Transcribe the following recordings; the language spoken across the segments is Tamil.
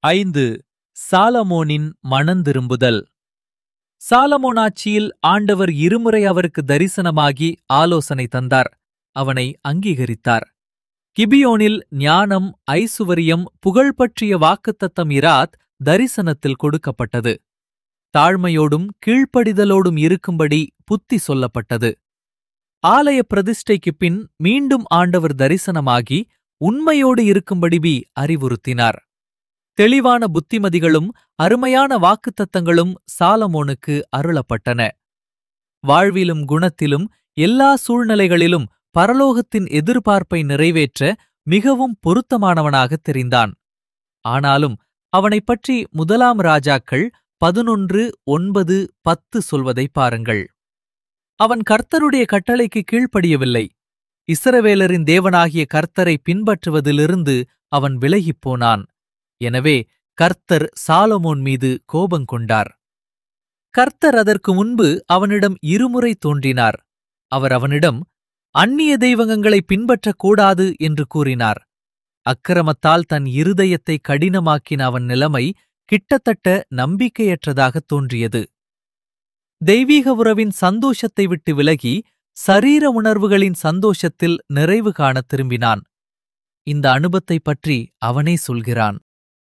ஐந்து சாலமோனின் மனந்திரும்புதல் சாலமோன் ஆட்சியில் ஆண்டவர் இருமுறை அவருக்கு தரிசனமாகி ஆலோசனை தந்தார் அவனை அங்கீகரித்தார் கிபியோனில் ஞானம் ஐசுவரியம் புகழ் பற்றிய வாக்குத்தத்தம் இராத் தரிசனத்தில் கொடுக்கப்பட்டது தாழ்மையோடும் கீழ்ப்படிதலோடும் இருக்கும்படி புத்தி சொல்லப்பட்டது ஆலய பிரதிஷ்டைக்குப் பின் மீண்டும் ஆண்டவர் தரிசனமாகி உண்மையோடு இருக்கும்படி பி அறிவுறுத்தினார் தெளிவான புத்திமதிகளும் அருமையான வாக்குத்தத்தங்களும் சாலமோனுக்கு அருளப்பட்டன வாழ்விலும் குணத்திலும் எல்லா சூழ்நிலைகளிலும் பரலோகத்தின் எதிர்பார்ப்பை நிறைவேற்ற மிகவும் பொருத்தமானவனாகத் தெரிந்தான் ஆனாலும் அவனைப் பற்றி முதலாம் ராஜாக்கள் பதினொன்று ஒன்பது பத்து சொல்வதை பாருங்கள் அவன் கர்த்தருடைய கட்டளைக்கு கீழ்ப்படியவில்லை இஸ்ரவேலரின் தேவனாகிய கர்த்தரை பின்பற்றுவதிலிருந்து அவன் விலகிப் போனான் எனவே கர்த்தர் சாலமோன் மீது கோபங்கொண்டார் கர்த்தர் அதற்கு முன்பு அவனிடம் இருமுறை தோன்றினார் அவர் அவனிடம் அந்நிய தெய்வங்களை பின்பற்றக்கூடாது என்று கூறினார் அக்கிரமத்தால் தன் இருதயத்தை கடினமாக்கின அவன் நிலைமை கிட்டத்தட்ட நம்பிக்கையற்றதாகத் தோன்றியது தெய்வீக உறவின் சந்தோஷத்தை விட்டு விலகி சரீர உணர்வுகளின் சந்தோஷத்தில் நிறைவு காணத் திரும்பினான் இந்த அனுபத்தைப் பற்றி அவனே சொல்கிறான்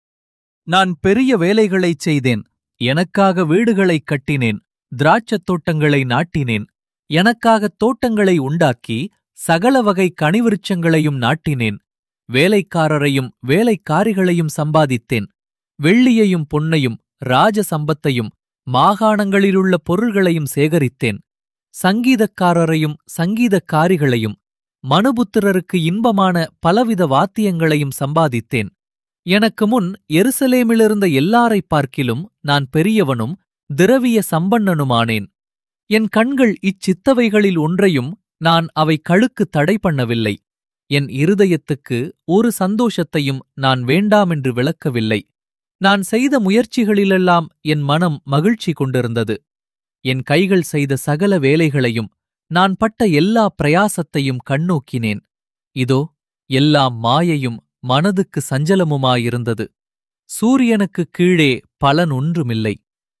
நான் பெரிய வேலைகளைச் செய்தேன் எனக்காக வீடுகளைக் கட்டினேன் திராட்சத் தோட்டங்களை நாட்டினேன் எனக்காக தோட்டங்களை உண்டாக்கி சகல வகை கனிவிருட்சங்களையும் நாட்டினேன் வேலைக்காரரையும் வேலைக்காரிகளையும் சம்பாதித்தேன் வெள்ளியையும் பொன்னையும் ராஜ சம்பத்தையும் மாகாணங்களிலுள்ள பொருள்களையும் சேகரித்தேன் சங்கீதக்காரரையும் சங்கீதக்காரிகளையும் மனுபுத்திரருக்கு இன்பமான பலவித வாத்தியங்களையும் சம்பாதித்தேன் எனக்கு முன் எருசலேமிலிருந்த எல்லாரைப் பார்க்கிலும் நான் பெரியவனும் திரவிய சம்பன்னனுமானேன் என் கண்கள் இச்சித்தவைகளில் ஒன்றையும் நான் அவை கழுக்கு தடை பண்ணவில்லை என் இருதயத்துக்கு ஒரு சந்தோஷத்தையும் நான் வேண்டாமென்று விளக்கவில்லை நான் செய்த முயற்சிகளிலெல்லாம் என் மனம் மகிழ்ச்சி கொண்டிருந்தது என் கைகள் செய்த சகல வேலைகளையும் நான் பட்ட எல்லா பிரயாசத்தையும் கண்ணோக்கினேன் இதோ எல்லாம் மாயையும் மனதுக்கு சஞ்சலமுமாயிருந்தது சூரியனுக்குக் கீழே பலன் ஒன்றுமில்லை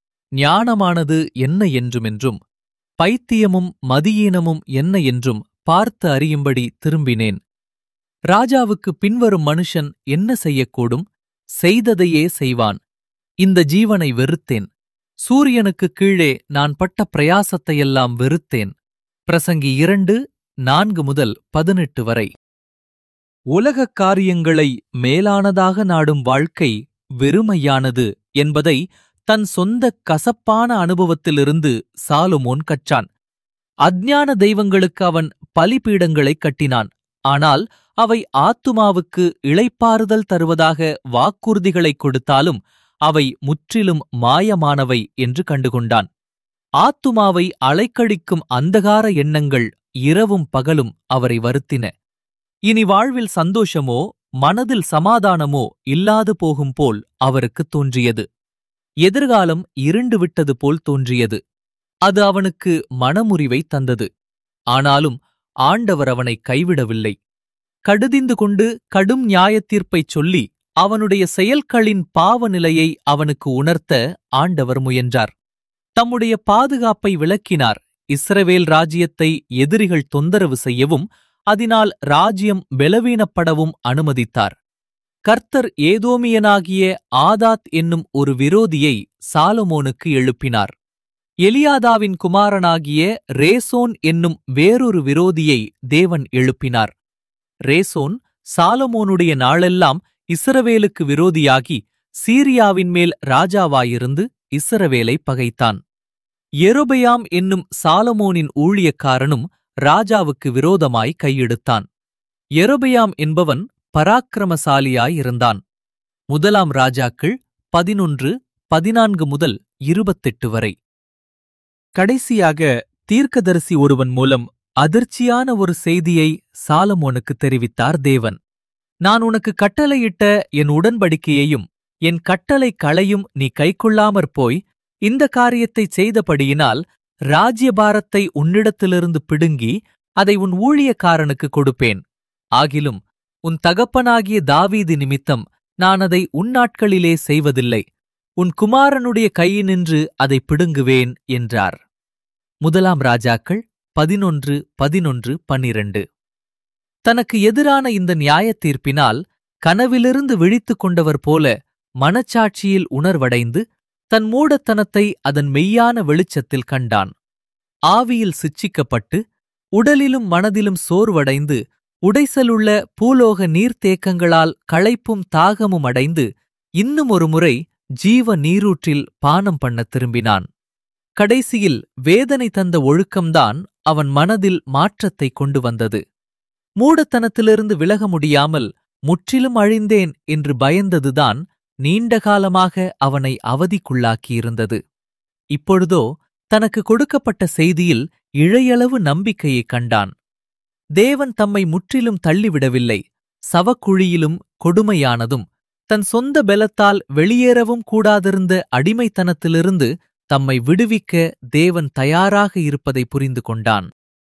ஞானமானது என்ன என்றுமென்றும் பைத்தியமும் மதியீனமும் என்ன என்றும் பார்த்து அறியும்படி திரும்பினேன் ராஜாவுக்கு பின்வரும் மனுஷன் என்ன செய்யக்கூடும் செய்ததையே செய்வான் இந்த ஜீவனை வெறுத்தேன் சூரியனுக்குக் கீழே நான் பட்ட பிரயாசத்தையெல்லாம் வெறுத்தேன் பிரசங்கி இரண்டு நான்கு முதல் பதினெட்டு வரை உலகக் காரியங்களை மேலானதாக நாடும் வாழ்க்கை வெறுமையானது என்பதை தன் சொந்த கசப்பான அனுபவத்திலிருந்து சாலுமோன் கற்றான் அஞ்ஞான தெய்வங்களுக்கு அவன் பலிபீடங்களைக் கட்டினான் ஆனால் அவை ஆத்துமாவுக்கு இளைப்பாறுதல் தருவதாக வாக்குறுதிகளைக் கொடுத்தாலும் அவை முற்றிலும் மாயமானவை என்று கண்டுகொண்டான் ஆத்துமாவை அலைக்கழிக்கும் அந்தகார எண்ணங்கள் இரவும் பகலும் அவரை வருத்தின இனி வாழ்வில் சந்தோஷமோ மனதில் சமாதானமோ இல்லாது போகும் போல் அவருக்குத் தோன்றியது எதிர்காலம் இருண்டு விட்டது போல் தோன்றியது அது அவனுக்கு மனமுறிவை தந்தது ஆனாலும் ஆண்டவர் அவனை கைவிடவில்லை கடுதிந்து கொண்டு கடும் நியாயத்தீர்ப்பைச் சொல்லி அவனுடைய செயல்களின் பாவ நிலையை அவனுக்கு உணர்த்த ஆண்டவர் முயன்றார் தம்முடைய பாதுகாப்பை விளக்கினார் இஸ்ரவேல் ராஜ்யத்தை எதிரிகள் தொந்தரவு செய்யவும் அதனால் ராஜ்யம் பலவீனப்படவும் அனுமதித்தார் கர்த்தர் ஏதோமியனாகிய ஆதாத் என்னும் ஒரு விரோதியை சாலமோனுக்கு எழுப்பினார் எலியாதாவின் குமாரனாகிய ரேசோன் என்னும் வேறொரு விரோதியை தேவன் எழுப்பினார் ரேசோன் சாலமோனுடைய நாளெல்லாம் இஸ்ரவேலுக்கு விரோதியாகி சீரியாவின் மேல் ராஜாவாயிருந்து இஸ்ரவேலை பகைத்தான் எரோபெயாம் என்னும் சாலமோனின் ஊழியக்காரனும் ராஜாவுக்கு விரோதமாய் கையெடுத்தான் எரோபெயாம் என்பவன் பராக்கிரமசாலியாயிருந்தான் முதலாம் ராஜாக்கள் பதினொன்று பதினான்கு முதல் இருபத்தெட்டு வரை கடைசியாக தீர்க்கதரிசி ஒருவன் மூலம் அதிர்ச்சியான ஒரு செய்தியை சாலமோனுக்கு தெரிவித்தார் தேவன் நான் உனக்கு கட்டளையிட்ட என் உடன்படிக்கையையும் என் கட்டளை களையும் நீ கைக்கொள்ளாமற் போய் இந்த காரியத்தைச் செய்தபடியினால் ராஜ்யபாரத்தை உன்னிடத்திலிருந்து பிடுங்கி அதை உன் ஊழியக்காரனுக்கு கொடுப்பேன் ஆகிலும் உன் தகப்பனாகிய தாவீது நிமித்தம் நான் அதை உன் நாட்களிலே செய்வதில்லை உன் குமாரனுடைய கையினின்று அதை பிடுங்குவேன் என்றார் முதலாம் ராஜாக்கள் பதினொன்று பதினொன்று பன்னிரண்டு தனக்கு எதிரான இந்த நியாயத் தீர்ப்பினால் கனவிலிருந்து விழித்துக் கொண்டவர் போல மனச்சாட்சியில் உணர்வடைந்து தன் மூடத்தனத்தை அதன் மெய்யான வெளிச்சத்தில் கண்டான் ஆவியில் சிச்சிக்கப்பட்டு உடலிலும் மனதிலும் சோர்வடைந்து உடைசலுள்ள பூலோக நீர்த்தேக்கங்களால் களைப்பும் தாகமும் அடைந்து இன்னும் ஒரு முறை ஜீவ நீரூற்றில் பானம் பண்ணத் திரும்பினான் கடைசியில் வேதனை தந்த ஒழுக்கம்தான் அவன் மனதில் மாற்றத்தை கொண்டு வந்தது மூடத்தனத்திலிருந்து விலக முடியாமல் முற்றிலும் அழிந்தேன் என்று பயந்ததுதான் நீண்ட காலமாக அவனை அவதிக்குள்ளாக்கியிருந்தது இப்பொழுதோ தனக்கு கொடுக்கப்பட்ட செய்தியில் இழையளவு நம்பிக்கையைக் கண்டான் தேவன் தம்மை முற்றிலும் தள்ளிவிடவில்லை சவக்குழியிலும் கொடுமையானதும் தன் சொந்த பலத்தால் வெளியேறவும் கூடாதிருந்த அடிமைத்தனத்திலிருந்து தம்மை விடுவிக்க தேவன் தயாராக இருப்பதை புரிந்து கொண்டான்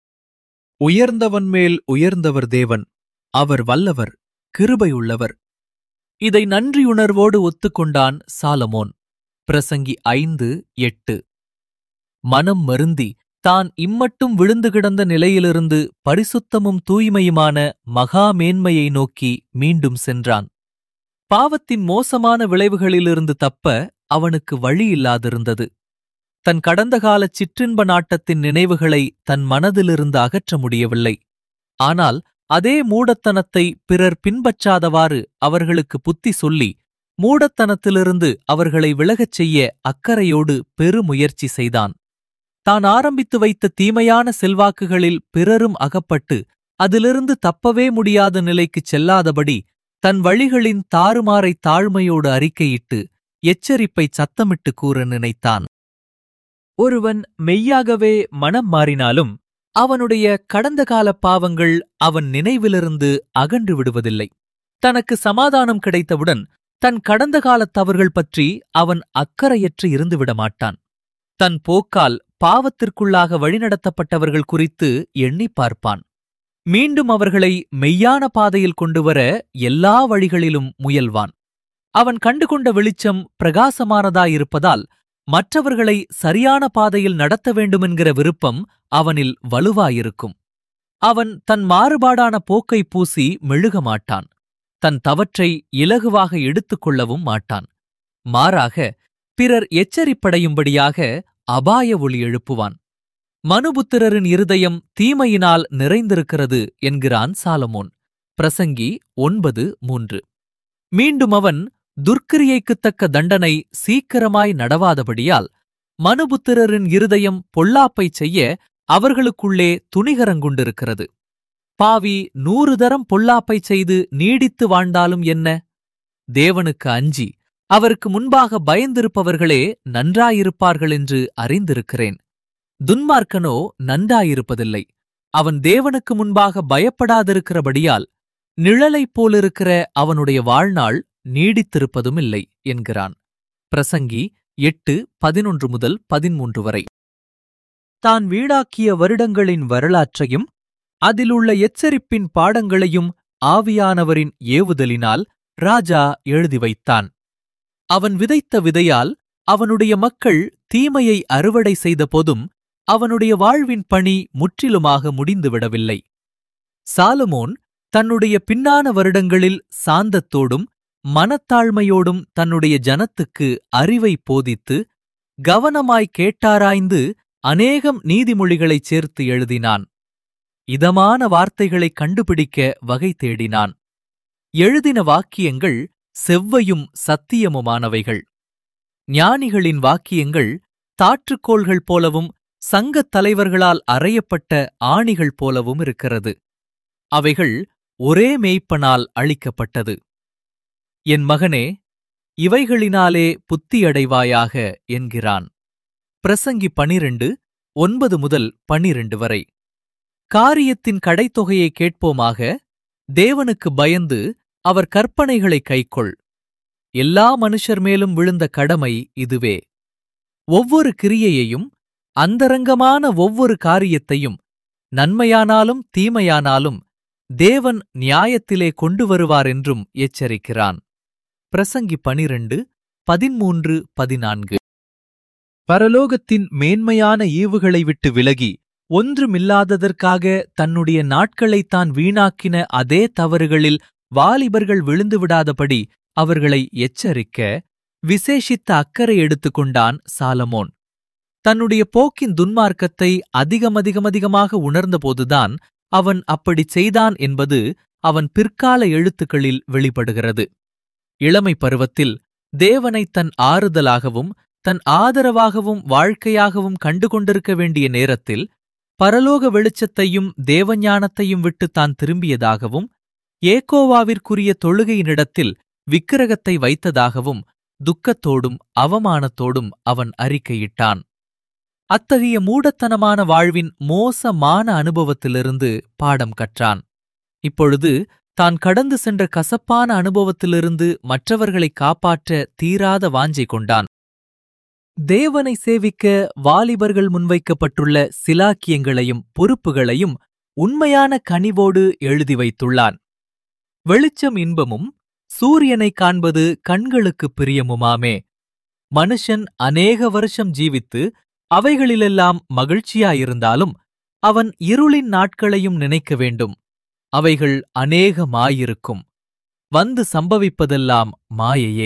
உயர்ந்தவன் மேல் உயர்ந்தவர் தேவன் அவர் வல்லவர் கிருபையுள்ளவர் இதை நன்றியுணர்வோடு ஒத்துக்கொண்டான் சாலமோன் பிரசங்கி ஐந்து எட்டு மனம் மருந்தி தான் இம்மட்டும் விழுந்து கிடந்த நிலையிலிருந்து பரிசுத்தமும் தூய்மையுமான மகா மேன்மையை நோக்கி மீண்டும் சென்றான் பாவத்தின் மோசமான விளைவுகளிலிருந்து தப்ப அவனுக்கு வழி இல்லாதிருந்தது தன் கடந்த கால சிற்றின்ப நாட்டத்தின் நினைவுகளை தன் மனதிலிருந்து அகற்ற முடியவில்லை ஆனால் அதே மூடத்தனத்தை பிறர் பின்பற்றாதவாறு அவர்களுக்கு புத்தி சொல்லி மூடத்தனத்திலிருந்து அவர்களை விலகச் செய்ய அக்கறையோடு பெருமுயற்சி செய்தான் தான் ஆரம்பித்து வைத்த தீமையான செல்வாக்குகளில் பிறரும் அகப்பட்டு அதிலிருந்து தப்பவே முடியாத நிலைக்குச் செல்லாதபடி தன் வழிகளின் தாறுமாறை தாழ்மையோடு அறிக்கையிட்டு எச்சரிப்பை சத்தமிட்டு கூற நினைத்தான் ஒருவன் மெய்யாகவே மனம் மாறினாலும் அவனுடைய கடந்த கால பாவங்கள் அவன் நினைவிலிருந்து அகன்று விடுவதில்லை தனக்கு சமாதானம் கிடைத்தவுடன் தன் கடந்த காலத் தவறுகள் பற்றி அவன் அக்கறையற்று இருந்துவிட மாட்டான் தன் போக்கால் பாவத்திற்குள்ளாக வழிநடத்தப்பட்டவர்கள் குறித்து எண்ணிப் பார்ப்பான் மீண்டும் அவர்களை மெய்யான பாதையில் கொண்டுவர எல்லா வழிகளிலும் முயல்வான் அவன் கண்டுகொண்ட வெளிச்சம் பிரகாசமானதாயிருப்பதால் மற்றவர்களை சரியான பாதையில் நடத்த வேண்டுமென்கிற விருப்பம் அவனில் வலுவாயிருக்கும் அவன் தன் மாறுபாடான போக்கை பூசி மெழுக மாட்டான் தன் தவற்றை இலகுவாக எடுத்துக் கொள்ளவும் மாட்டான் மாறாக பிறர் எச்சரிப்படையும்படியாக அபாய ஒளி எழுப்புவான் மனுபுத்திரரின் இருதயம் தீமையினால் நிறைந்திருக்கிறது என்கிறான் சாலமோன் பிரசங்கி ஒன்பது மூன்று மீண்டும் அவன் துர்க்கிரியைக்குத் தக்க தண்டனை சீக்கிரமாய் நடவாதபடியால் மனுபுத்திரரின் இருதயம் பொல்லாப்பைச் செய்ய அவர்களுக்குள்ளே துணிகரங்குண்டிருக்கிறது பாவி நூறு தரம் பொல்லாப்பைச் செய்து நீடித்து வாழ்ந்தாலும் என்ன தேவனுக்கு அஞ்சி அவருக்கு முன்பாக பயந்திருப்பவர்களே நன்றாயிருப்பார்கள் என்று அறிந்திருக்கிறேன் துன்மார்க்கனோ நன்றாயிருப்பதில்லை அவன் தேவனுக்கு முன்பாக பயப்படாதிருக்கிறபடியால் நிழலைப் போலிருக்கிற அவனுடைய வாழ்நாள் நீடித்திருப்பதும் இல்லை என்கிறான் பிரசங்கி எட்டு பதினொன்று முதல் பதிமூன்று வரை தான் வீடாக்கிய வருடங்களின் வரலாற்றையும் அதிலுள்ள எச்சரிப்பின் பாடங்களையும் ஆவியானவரின் ஏவுதலினால் ராஜா எழுதி வைத்தான் அவன் விதைத்த விதையால் அவனுடைய மக்கள் தீமையை அறுவடை செய்தபோதும் அவனுடைய வாழ்வின் பணி முற்றிலுமாக முடிந்துவிடவில்லை சாலமோன் தன்னுடைய பின்னான வருடங்களில் சாந்தத்தோடும் மனத்தாழ்மையோடும் தன்னுடைய ஜனத்துக்கு அறிவை போதித்து கவனமாய் கேட்டாராய்ந்து அநேகம் நீதிமொழிகளைச் சேர்த்து எழுதினான் இதமான வார்த்தைகளைக் கண்டுபிடிக்க வகை தேடினான் எழுதின வாக்கியங்கள் செவ்வையும் சத்தியமுமானவைகள் ஞானிகளின் வாக்கியங்கள் தாற்றுக்கோள்கள் போலவும் சங்கத் தலைவர்களால் அறையப்பட்ட ஆணிகள் போலவும் இருக்கிறது அவைகள் ஒரே மேய்ப்பனால் அளிக்கப்பட்டது என் மகனே இவைகளினாலே புத்தியடைவாயாக என்கிறான் பிரசங்கி பனிரெண்டு ஒன்பது முதல் பனிரெண்டு வரை காரியத்தின் கடைத்தொகையை கேட்போமாக தேவனுக்கு பயந்து அவர் கற்பனைகளை கைக்கொள் எல்லா மனுஷர் மேலும் விழுந்த கடமை இதுவே ஒவ்வொரு கிரியையையும் அந்தரங்கமான ஒவ்வொரு காரியத்தையும் நன்மையானாலும் தீமையானாலும் தேவன் நியாயத்திலே கொண்டு வருவார் என்றும் எச்சரிக்கிறான் பிரசங்கி பனிரெண்டு பதிமூன்று பதினான்கு பரலோகத்தின் மேன்மையான ஈவுகளை விட்டு விலகி ஒன்றுமில்லாததற்காக தன்னுடைய நாட்களைத் தான் வீணாக்கின அதே தவறுகளில் வாலிபர்கள் விழுந்து விடாதபடி அவர்களை எச்சரிக்க விசேஷித்த அக்கறை எடுத்துக்கொண்டான் சாலமோன் தன்னுடைய போக்கின் துன்மார்க்கத்தை அதிகமதிகமதிகமாக உணர்ந்தபோதுதான் அவன் அப்படிச் செய்தான் என்பது அவன் பிற்கால எழுத்துக்களில் வெளிப்படுகிறது இளமை பருவத்தில் தேவனை தன் ஆறுதலாகவும் தன் ஆதரவாகவும் வாழ்க்கையாகவும் கண்டுகொண்டிருக்க வேண்டிய நேரத்தில் பரலோக வெளிச்சத்தையும் தேவஞானத்தையும் விட்டு தான் திரும்பியதாகவும் ஏகோவாவிற்குரிய தொழுகையினிடத்தில் விக்கிரகத்தை வைத்ததாகவும் துக்கத்தோடும் அவமானத்தோடும் அவன் அறிக்கையிட்டான் அத்தகைய மூடத்தனமான வாழ்வின் மோசமான அனுபவத்திலிருந்து பாடம் கற்றான் இப்பொழுது தான் கடந்து சென்ற கசப்பான அனுபவத்திலிருந்து மற்றவர்களை காப்பாற்ற தீராத வாஞ்சை கொண்டான் தேவனை சேவிக்க வாலிபர்கள் முன்வைக்கப்பட்டுள்ள சிலாக்கியங்களையும் பொறுப்புகளையும் உண்மையான கனிவோடு எழுதி வைத்துள்ளான் வெளிச்சம் இன்பமும் சூரியனைக் காண்பது கண்களுக்குப் பிரியமுமாமே மனுஷன் அநேக வருஷம் ஜீவித்து அவைகளிலெல்லாம் மகிழ்ச்சியாயிருந்தாலும் அவன் இருளின் நாட்களையும் நினைக்க வேண்டும் அவைகள் அநேகமாயிருக்கும் வந்து சம்பவிப்பதெல்லாம் மாயையே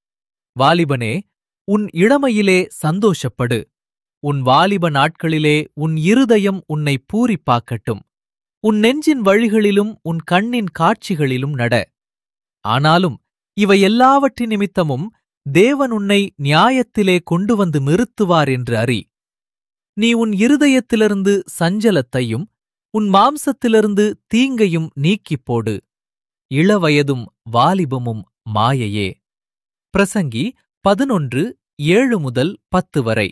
வாலிபனே உன் இளமையிலே சந்தோஷப்படு உன் வாலிப நாட்களிலே உன் இருதயம் உன்னை பூரிப்பாக்கட்டும் உன் நெஞ்சின் வழிகளிலும் உன் கண்ணின் காட்சிகளிலும் நட ஆனாலும் இவை எல்லாவற்றின் நிமித்தமும் தேவன் உன்னை நியாயத்திலே கொண்டு வந்து நிறுத்துவார் என்று அறி நீ உன் இருதயத்திலிருந்து சஞ்சலத்தையும் உன் மாம்சத்திலிருந்து தீங்கையும் நீக்கிப் போடு இளவயதும் வாலிபமும் மாயையே பிரசங்கி பதினொன்று ஏழு முதல் பத்து வரை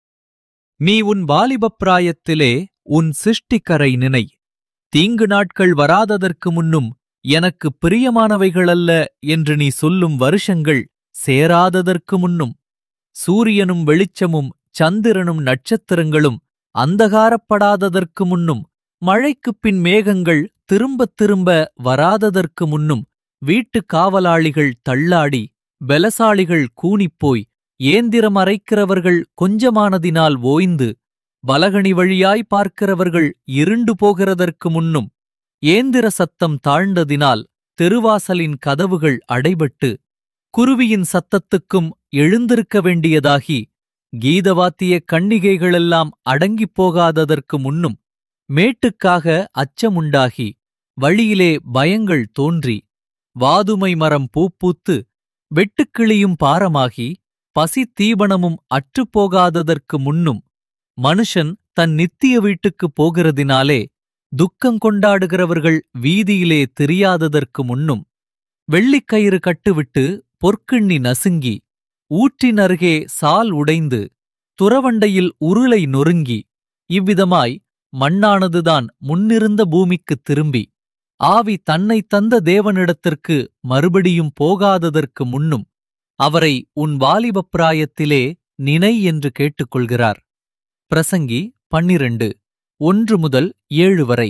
நீ உன் வாலிபப் பிராயத்திலே உன் சிருஷ்டிக்கரை நினை தீங்கு நாட்கள் வராததற்கு முன்னும் எனக்கு பிரியமானவைகளல்ல என்று நீ சொல்லும் வருஷங்கள் சேராததற்கு முன்னும் சூரியனும் வெளிச்சமும் சந்திரனும் நட்சத்திரங்களும் அந்தகாரப்படாததற்கு முன்னும் மழைக்குப் பின் மேகங்கள் திரும்பத் திரும்ப வராததற்கு முன்னும் வீட்டுக் காவலாளிகள் தள்ளாடி பலசாலிகள் கூனிப்போய் ஏந்திரம் அரைக்கிறவர்கள் கொஞ்சமானதினால் ஓய்ந்து பலகணி வழியாய் பார்க்கிறவர்கள் இருண்டு போகிறதற்கு முன்னும் ஏந்திர சத்தம் தாழ்ந்ததினால் தெருவாசலின் கதவுகள் அடைபட்டு குருவியின் சத்தத்துக்கும் எழுந்திருக்க வேண்டியதாகி கீதவாத்திய கண்ணிகைகளெல்லாம் அடங்கிப் போகாததற்கு முன்னும் மேட்டுக்காக அச்சமுண்டாகி வழியிலே பயங்கள் தோன்றி வாதுமை மரம் பூப்பூத்து வெட்டுக்கிளியும் பாரமாகி பசி தீபனமும் அற்றுப்போகாததற்கு முன்னும் மனுஷன் தன் நித்திய வீட்டுக்குப் போகிறதினாலே துக்கங்கொண்டாடுகிறவர்கள் வீதியிலே தெரியாததற்கு முன்னும் வெள்ளிக்கயிறு கட்டுவிட்டு பொற்கிண்ணி நசுங்கி ஊற்றின் அருகே சால் உடைந்து துறவண்டையில் உருளை நொறுங்கி இவ்விதமாய் மண்ணானதுதான் முன்னிருந்த பூமிக்குத் திரும்பி ஆவி தன்னை தந்த தேவனிடத்திற்கு மறுபடியும் போகாததற்கு முன்னும் அவரை உன் வாலிபப் பிராயத்திலே நினை என்று கேட்டுக்கொள்கிறார் பிரசங்கி பன்னிரண்டு ஒன்று முதல் ஏழு வரை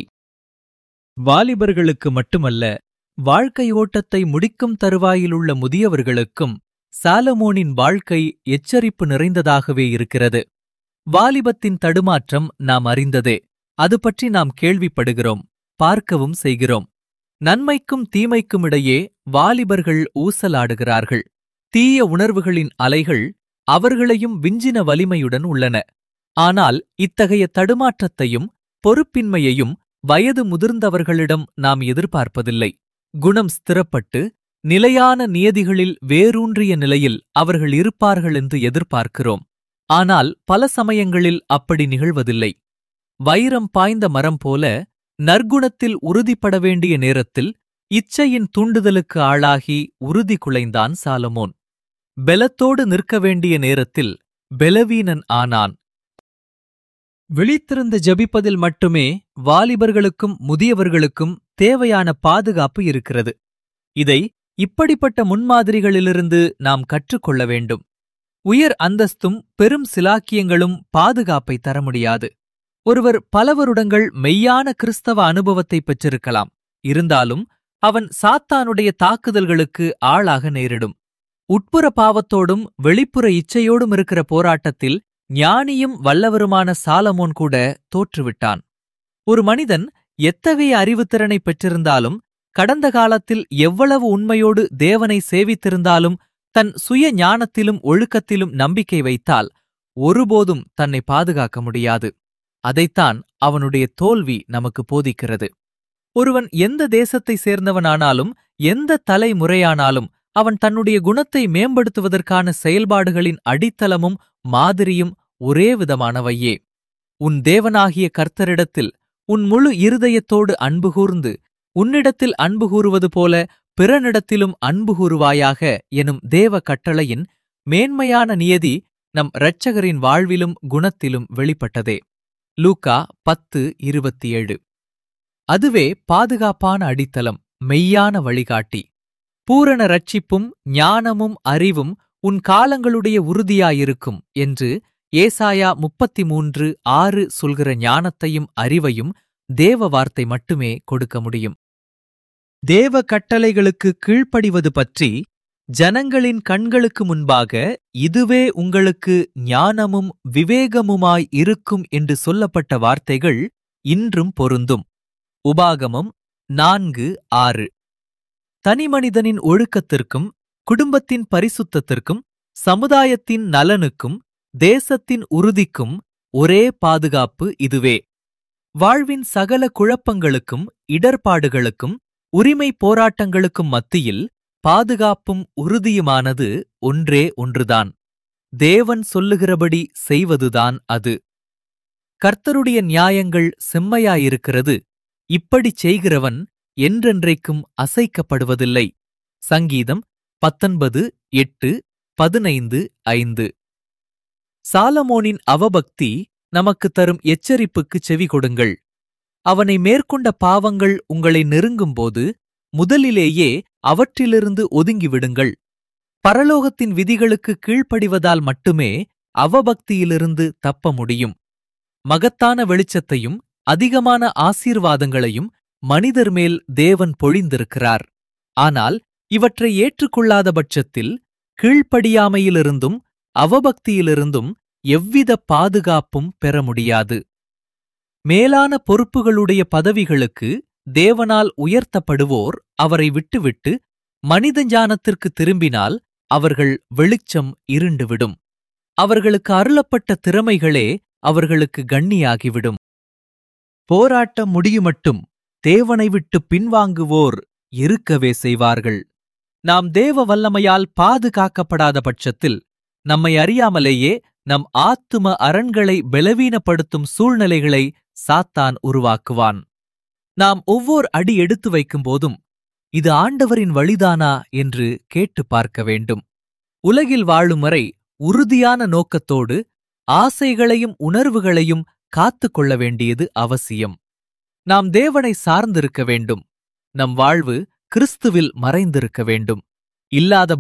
வாலிபர்களுக்கு மட்டுமல்ல வாழ்க்கை ஓட்டத்தை முடிக்கும் தருவாயிலுள்ள முதியவர்களுக்கும் சாலமோனின் வாழ்க்கை எச்சரிப்பு நிறைந்ததாகவே இருக்கிறது வாலிபத்தின் தடுமாற்றம் நாம் அறிந்ததே அது பற்றி நாம் கேள்விப்படுகிறோம் பார்க்கவும் செய்கிறோம் நன்மைக்கும் தீமைக்கும் இடையே வாலிபர்கள் ஊசலாடுகிறார்கள் தீய உணர்வுகளின் அலைகள் அவர்களையும் விஞ்சின வலிமையுடன் உள்ளன ஆனால் இத்தகைய தடுமாற்றத்தையும் பொறுப்பின்மையையும் வயது முதிர்ந்தவர்களிடம் நாம் எதிர்பார்ப்பதில்லை குணம் ஸ்திரப்பட்டு நிலையான நியதிகளில் வேரூன்றிய நிலையில் அவர்கள் இருப்பார்கள் என்று எதிர்பார்க்கிறோம் ஆனால் பல சமயங்களில் அப்படி நிகழ்வதில்லை வைரம் பாய்ந்த மரம் போல நற்குணத்தில் உறுதிப்பட வேண்டிய நேரத்தில் இச்சையின் தூண்டுதலுக்கு ஆளாகி உறுதி குலைந்தான் சாலமோன் பெலத்தோடு நிற்க வேண்டிய நேரத்தில் பெலவீனன் ஆனான் விழித்திருந்து ஜபிப்பதில் மட்டுமே வாலிபர்களுக்கும் முதியவர்களுக்கும் தேவையான பாதுகாப்பு இருக்கிறது இதை இப்படிப்பட்ட முன்மாதிரிகளிலிருந்து நாம் கற்றுக்கொள்ள வேண்டும் உயர் அந்தஸ்தும் பெரும் சிலாக்கியங்களும் பாதுகாப்பை தர முடியாது ஒருவர் பல வருடங்கள் மெய்யான கிறிஸ்தவ அனுபவத்தை பெற்றிருக்கலாம் இருந்தாலும் அவன் சாத்தானுடைய தாக்குதல்களுக்கு ஆளாக நேரிடும் உட்புற பாவத்தோடும் வெளிப்புற இச்சையோடும் இருக்கிற போராட்டத்தில் ஞானியும் வல்லவருமான சாலமோன் கூட தோற்றுவிட்டான் ஒரு மனிதன் எத்தகைய அறிவுத்திறனை பெற்றிருந்தாலும் கடந்த காலத்தில் எவ்வளவு உண்மையோடு தேவனை சேவித்திருந்தாலும் தன் சுய ஞானத்திலும் ஒழுக்கத்திலும் நம்பிக்கை வைத்தால் ஒருபோதும் தன்னை பாதுகாக்க முடியாது அதைத்தான் அவனுடைய தோல்வி நமக்கு போதிக்கிறது ஒருவன் எந்த தேசத்தை சேர்ந்தவனானாலும் எந்த தலைமுறையானாலும் அவன் தன்னுடைய குணத்தை மேம்படுத்துவதற்கான செயல்பாடுகளின் அடித்தளமும் மாதிரியும் ஒரே விதமானவையே உன் தேவனாகிய கர்த்தரிடத்தில் உன் முழு இருதயத்தோடு அன்பு கூர்ந்து உன்னிடத்தில் அன்பு கூறுவது போல பிறனிடத்திலும் அன்பு கூறுவாயாக எனும் தேவ கட்டளையின் மேன்மையான நியதி நம் இரட்சகரின் வாழ்விலும் குணத்திலும் வெளிப்பட்டதே லூக்கா பத்து இருபத்தி ஏழு அதுவே பாதுகாப்பான அடித்தளம் மெய்யான வழிகாட்டி பூரண ரட்சிப்பும் ஞானமும் அறிவும் உன் காலங்களுடைய உறுதியாயிருக்கும் என்று ஏசாயா முப்பத்தி மூன்று ஆறு சொல்கிற ஞானத்தையும் அறிவையும் தேவ வார்த்தை மட்டுமே கொடுக்க முடியும் தேவ கட்டளைகளுக்கு கீழ்ப்படிவது பற்றி ஜனங்களின் கண்களுக்கு முன்பாக இதுவே உங்களுக்கு ஞானமும் விவேகமுமாய் இருக்கும் என்று சொல்லப்பட்ட வார்த்தைகள் இன்றும் பொருந்தும் உபாகமம் நான்கு ஆறு தனிமனிதனின் ஒழுக்கத்திற்கும் குடும்பத்தின் பரிசுத்தத்திற்கும் சமுதாயத்தின் நலனுக்கும் தேசத்தின் உறுதிக்கும் ஒரே பாதுகாப்பு இதுவே வாழ்வின் சகல குழப்பங்களுக்கும் இடர்பாடுகளுக்கும் உரிமை போராட்டங்களுக்கும் மத்தியில் பாதுகாப்பும் உறுதியுமானது ஒன்றே ஒன்றுதான் தேவன் சொல்லுகிறபடி செய்வதுதான் அது கர்த்தருடைய நியாயங்கள் செம்மையாயிருக்கிறது இப்படிச் செய்கிறவன் என்றென்றைக்கும் அசைக்கப்படுவதில்லை சங்கீதம் பத்தொன்பது எட்டு பதினைந்து ஐந்து சாலமோனின் அவபக்தி நமக்கு தரும் எச்சரிப்புக்கு செவி கொடுங்கள் அவனை மேற்கொண்ட பாவங்கள் உங்களை நெருங்கும்போது முதலிலேயே அவற்றிலிருந்து ஒதுங்கிவிடுங்கள் பரலோகத்தின் விதிகளுக்கு கீழ்ப்படிவதால் மட்டுமே அவபக்தியிலிருந்து தப்ப முடியும் மகத்தான வெளிச்சத்தையும் அதிகமான ஆசீர்வாதங்களையும் மனிதர் மேல் தேவன் பொழிந்திருக்கிறார் ஆனால் இவற்றை ஏற்றுக்கொள்ளாத பட்சத்தில் கீழ்ப்படியாமையிலிருந்தும் அவபக்தியிலிருந்தும் எவ்வித பாதுகாப்பும் பெற முடியாது மேலான பொறுப்புகளுடைய பதவிகளுக்கு தேவனால் உயர்த்தப்படுவோர் அவரை விட்டுவிட்டு மனித ஞானத்திற்கு திரும்பினால் அவர்கள் வெளிச்சம் இருண்டுவிடும் அவர்களுக்கு அருளப்பட்ட திறமைகளே அவர்களுக்கு கண்ணியாகிவிடும் போராட்டம் முடியுமட்டும் தேவனை விட்டு பின்வாங்குவோர் இருக்கவே செய்வார்கள் நாம் தேவ வல்லமையால் பாதுகாக்கப்படாத பட்சத்தில் நம்மை அறியாமலேயே நம் ஆத்தும அரண்களை பலவீனப்படுத்தும் சூழ்நிலைகளை சாத்தான் உருவாக்குவான் நாம் ஒவ்வொரு அடி எடுத்து வைக்கும்போதும் இது ஆண்டவரின் வழிதானா என்று கேட்டு பார்க்க வேண்டும் உலகில் வாழும் வரை உறுதியான நோக்கத்தோடு ஆசைகளையும் உணர்வுகளையும் காத்துக் கொள்ள வேண்டியது அவசியம் நாம் தேவனை சார்ந்திருக்க வேண்டும் நம் வாழ்வு கிறிஸ்துவில் மறைந்திருக்க வேண்டும் இல்லாத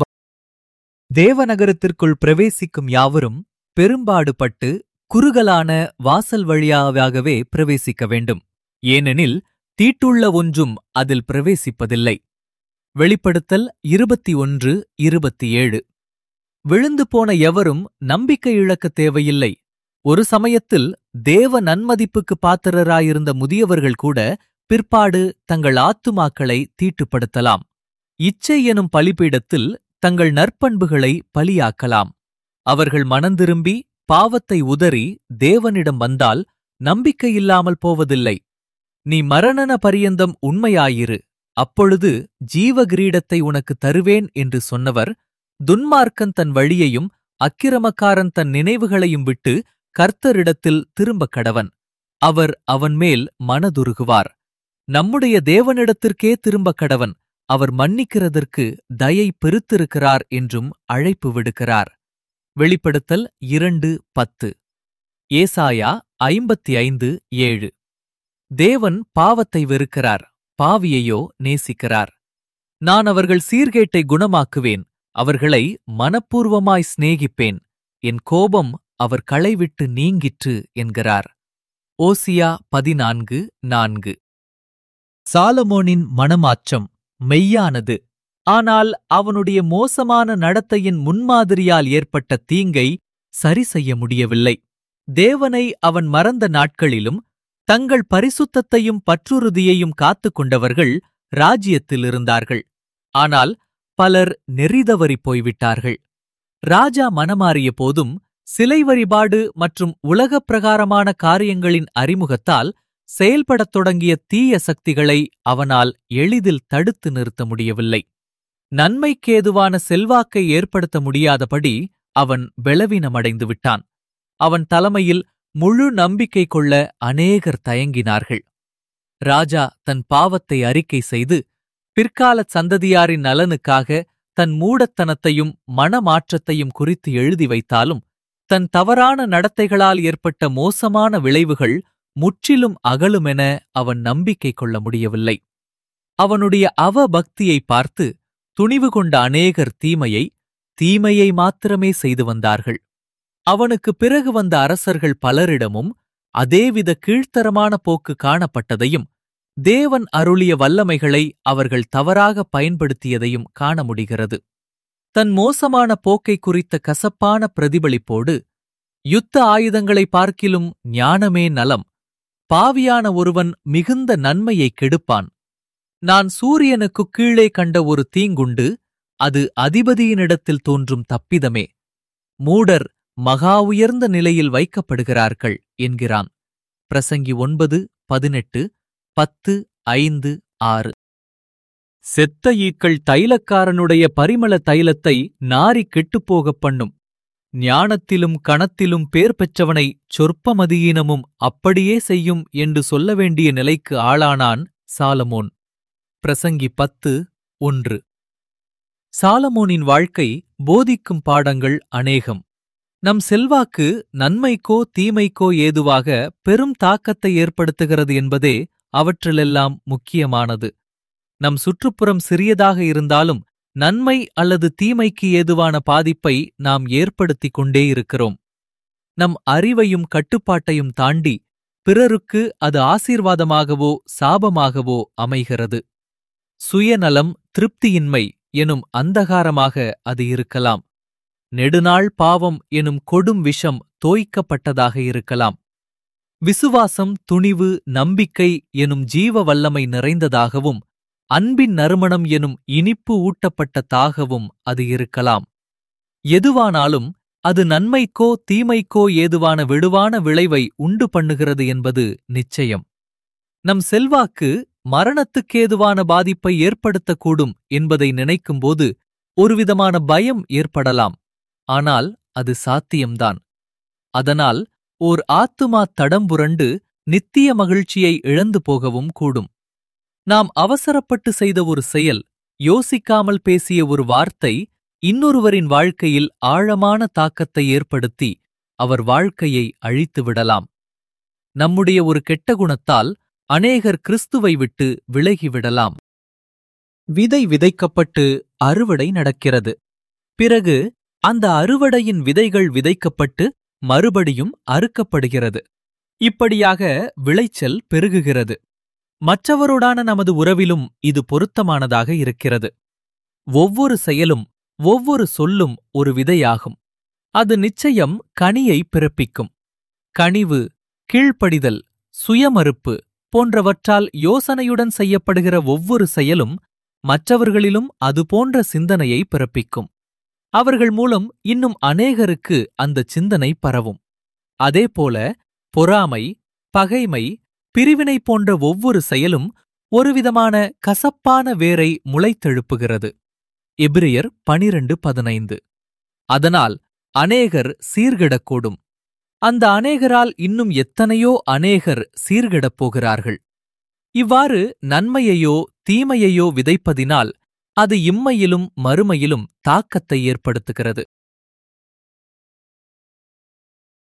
தேவநகரத்திற்குள் பிரவேசிக்கும் யாவரும் பெரும்பாடுபட்டு குறுகலான வாசல் வழியாகவே பிரவேசிக்க வேண்டும் ஏனெனில் தீட்டுள்ள ஒன்றும் அதில் பிரவேசிப்பதில்லை வெளிப்படுத்தல் இருபத்தி ஒன்று இருபத்தி ஏழு விழுந்து போன எவரும் நம்பிக்கை இழக்க தேவையில்லை ஒரு சமயத்தில் தேவ நன்மதிப்புக்கு பாத்திரராயிருந்த முதியவர்கள் கூட பிற்பாடு தங்கள் ஆத்துமாக்களை தீட்டுப்படுத்தலாம் இச்சை எனும் பலிபீடத்தில் தங்கள் நற்பண்புகளை பலியாக்கலாம் அவர்கள் மனந்திரும்பி பாவத்தை உதறி தேவனிடம் வந்தால் நம்பிக்கையில்லாமல் போவதில்லை நீ மரணன பரியந்தம் உண்மையாயிரு அப்பொழுது ஜீவ கிரீடத்தை உனக்கு தருவேன் என்று சொன்னவர் துன்மார்க்கன் தன் வழியையும் அக்கிரமக்காரன் தன் நினைவுகளையும் விட்டு கர்த்தரிடத்தில் திரும்பக் கடவன் அவர் அவன் மேல் மனதுருகுவார் நம்முடைய தேவனிடத்திற்கே திரும்பக் கடவன் அவர் மன்னிக்கிறதற்கு தயை பெருத்திருக்கிறார் என்றும் அழைப்பு விடுக்கிறார் வெளிப்படுத்தல் இரண்டு பத்து ஏசாயா ஐம்பத்தி ஐந்து ஏழு தேவன் பாவத்தை வெறுக்கிறார் பாவியையோ நேசிக்கிறார் நான் அவர்கள் சீர்கேட்டை குணமாக்குவேன் அவர்களை மனப்பூர்வமாய் சிநேகிப்பேன் என் கோபம் அவர் களைவிட்டு நீங்கிற்று என்கிறார் ஓசியா பதினான்கு நான்கு சாலமோனின் மனமாற்றம் மெய்யானது ஆனால் அவனுடைய மோசமான நடத்தையின் முன்மாதிரியால் ஏற்பட்ட தீங்கை சரி செய்ய முடியவில்லை தேவனை அவன் மறந்த நாட்களிலும் தங்கள் பரிசுத்தத்தையும் பற்றுறுதியையும் காத்துக் கொண்டவர்கள் ராஜ்யத்தில் இருந்தார்கள் ஆனால் பலர் நெறிதவறிப் போய்விட்டார்கள் ராஜா மனமாறிய போதும் சிலை வழிபாடு மற்றும் உலகப் பிரகாரமான காரியங்களின் அறிமுகத்தால் செயல்படத் தொடங்கிய தீய சக்திகளை அவனால் எளிதில் தடுத்து நிறுத்த முடியவில்லை நன்மைக்கேதுவான செல்வாக்கை ஏற்படுத்த முடியாதபடி அவன் பலவீனமடைந்து விட்டான் அவன் தலைமையில் முழு நம்பிக்கை கொள்ள அநேகர் தயங்கினார்கள் ராஜா தன் பாவத்தை அறிக்கை செய்து பிற்காலச் சந்ததியாரின் நலனுக்காக தன் மூடத்தனத்தையும் மனமாற்றத்தையும் குறித்து எழுதி வைத்தாலும் தன் தவறான நடத்தைகளால் ஏற்பட்ட மோசமான விளைவுகள் முற்றிலும் அகலுமென அவன் நம்பிக்கை கொள்ள முடியவில்லை அவனுடைய அவபக்தியை பார்த்து துணிவு கொண்ட அநேகர் தீமையை தீமையை மாத்திரமே செய்து வந்தார்கள் அவனுக்கு பிறகு வந்த அரசர்கள் பலரிடமும் அதேவித கீழ்த்தரமான போக்கு காணப்பட்டதையும் தேவன் அருளிய வல்லமைகளை அவர்கள் தவறாக பயன்படுத்தியதையும் காண முடிகிறது தன் மோசமான போக்கை குறித்த கசப்பான பிரதிபலிப்போடு யுத்த ஆயுதங்களை பார்க்கிலும் ஞானமே நலம் பாவியான ஒருவன் மிகுந்த நன்மையை கெடுப்பான் நான் சூரியனுக்குக் கீழே கண்ட ஒரு தீங்குண்டு அது அதிபதியினிடத்தில் தோன்றும் தப்பிதமே மூடர் மகா உயர்ந்த நிலையில் வைக்கப்படுகிறார்கள் என்கிறான் பிரசங்கி ஒன்பது பதினெட்டு பத்து ஐந்து ஆறு செத்த ஈக்கள் தைலக்காரனுடைய பரிமள தைலத்தை நாரி கெட்டுப்போகப் பண்ணும் ஞானத்திலும் கணத்திலும் பேர் பெற்றவனை சொற்பமதியீனமும் அப்படியே செய்யும் என்று சொல்ல வேண்டிய நிலைக்கு ஆளானான் சாலமோன் பிரசங்கி பத்து ஒன்று சாலமோனின் வாழ்க்கை போதிக்கும் பாடங்கள் அநேகம் நம் செல்வாக்கு நன்மைக்கோ தீமைக்கோ ஏதுவாக பெரும் தாக்கத்தை ஏற்படுத்துகிறது என்பதே அவற்றிலெல்லாம் முக்கியமானது நம் சுற்றுப்புறம் சிறியதாக இருந்தாலும் நன்மை அல்லது தீமைக்கு ஏதுவான பாதிப்பை நாம் ஏற்படுத்திக் கொண்டே இருக்கிறோம் நம் அறிவையும் கட்டுப்பாட்டையும் தாண்டி பிறருக்கு அது ஆசீர்வாதமாகவோ சாபமாகவோ அமைகிறது சுயநலம் திருப்தியின்மை எனும் அந்தகாரமாக அது இருக்கலாம் நெடுநாள் பாவம் எனும் கொடும் விஷம் தோய்க்கப்பட்டதாக இருக்கலாம் விசுவாசம் துணிவு நம்பிக்கை எனும் ஜீவ வல்லமை நிறைந்ததாகவும் அன்பின் நறுமணம் எனும் இனிப்பு ஊட்டப்பட்ட தாகவும் அது இருக்கலாம் எதுவானாலும் அது நன்மைக்கோ தீமைக்கோ ஏதுவான விடுவான விளைவை உண்டு பண்ணுகிறது என்பது நிச்சயம் நம் செல்வாக்கு மரணத்துக்கேதுவான பாதிப்பை ஏற்படுத்தக்கூடும் என்பதை நினைக்கும்போது ஒருவிதமான பயம் ஏற்படலாம் ஆனால் அது சாத்தியம்தான் அதனால் ஓர் ஆத்துமா தடம்புரண்டு நித்திய மகிழ்ச்சியை இழந்து போகவும் கூடும் நாம் அவசரப்பட்டு செய்த ஒரு செயல் யோசிக்காமல் பேசிய ஒரு வார்த்தை இன்னொருவரின் வாழ்க்கையில் ஆழமான தாக்கத்தை ஏற்படுத்தி அவர் வாழ்க்கையை அழித்து விடலாம் நம்முடைய ஒரு கெட்ட குணத்தால் அநேகர் கிறிஸ்துவை விட்டு விலகிவிடலாம் விதை விதைக்கப்பட்டு அறுவடை நடக்கிறது பிறகு அந்த அறுவடையின் விதைகள் விதைக்கப்பட்டு மறுபடியும் அறுக்கப்படுகிறது இப்படியாக விளைச்சல் பெருகுகிறது மற்றவரோடான நமது உறவிலும் இது பொருத்தமானதாக இருக்கிறது ஒவ்வொரு செயலும் ஒவ்வொரு சொல்லும் ஒரு விதையாகும் அது நிச்சயம் கனியை பிறப்பிக்கும் கனிவு கீழ்ப்படிதல் சுயமறுப்பு போன்றவற்றால் யோசனையுடன் செய்யப்படுகிற ஒவ்வொரு செயலும் மற்றவர்களிலும் அதுபோன்ற சிந்தனையை பிறப்பிக்கும் அவர்கள் மூலம் இன்னும் அநேகருக்கு அந்த சிந்தனை பரவும் அதேபோல பொறாமை பகைமை பிரிவினை போன்ற ஒவ்வொரு செயலும் ஒருவிதமான கசப்பான வேரை முளைத்தெழுப்புகிறது எபிரியர் பனிரண்டு பதினைந்து அதனால் அநேகர் சீர்கெடக்கூடும் அந்த அநேகரால் இன்னும் எத்தனையோ அநேகர் சீர்கெடப் போகிறார்கள் இவ்வாறு நன்மையையோ தீமையையோ விதைப்பதினால் அது இம்மையிலும் மறுமையிலும் தாக்கத்தை ஏற்படுத்துகிறது